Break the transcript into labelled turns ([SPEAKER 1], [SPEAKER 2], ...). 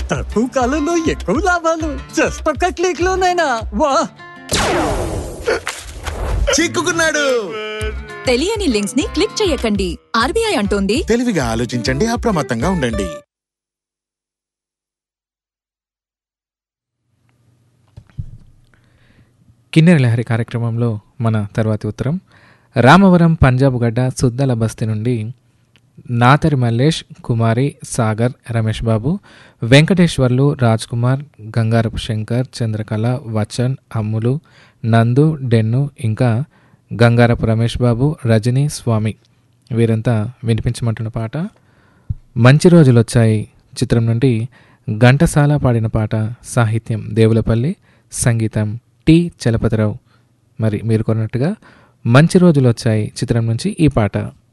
[SPEAKER 1] తక్కువ కాలంలో ఎక్కువ లాభాలు జస్ట్ ఒక్క క్లిక్ లోనైనా వా
[SPEAKER 2] చిక్కుకున్నాడు
[SPEAKER 3] తెలియని లింక్స్ ని క్లిక్ చేయకండి ఆర్బీఐ అంటోంది
[SPEAKER 2] తెలివిగా ఆలోచించండి అప్రమత్తంగా ఉండండి
[SPEAKER 4] కిన్నెర లహరి కార్యక్రమంలో మన తర్వాతి ఉత్తరం రామవరం పంజాబ్ గడ్డ సుద్దల బస్తీ నుండి నాతరి మల్లేష్ కుమారి సాగర్ రమేష్ బాబు వెంకటేశ్వర్లు రాజ్ కుమార్ గంగారపు శంకర్ చంద్రకళ వచన్ అమ్ములు నందు డెన్ను ఇంకా గంగారపు రమేష్ బాబు రజనీ స్వామి వీరంతా వినిపించమంటున్న పాట మంచి రోజులు వచ్చాయి చిత్రం నుండి ఘంటసాల పాడిన పాట సాహిత్యం దేవులపల్లి సంగీతం టి చలపతిరావు మరి మీరు కొన్నట్టుగా మంచి రోజులు వచ్చాయి చిత్రం నుంచి ఈ పాట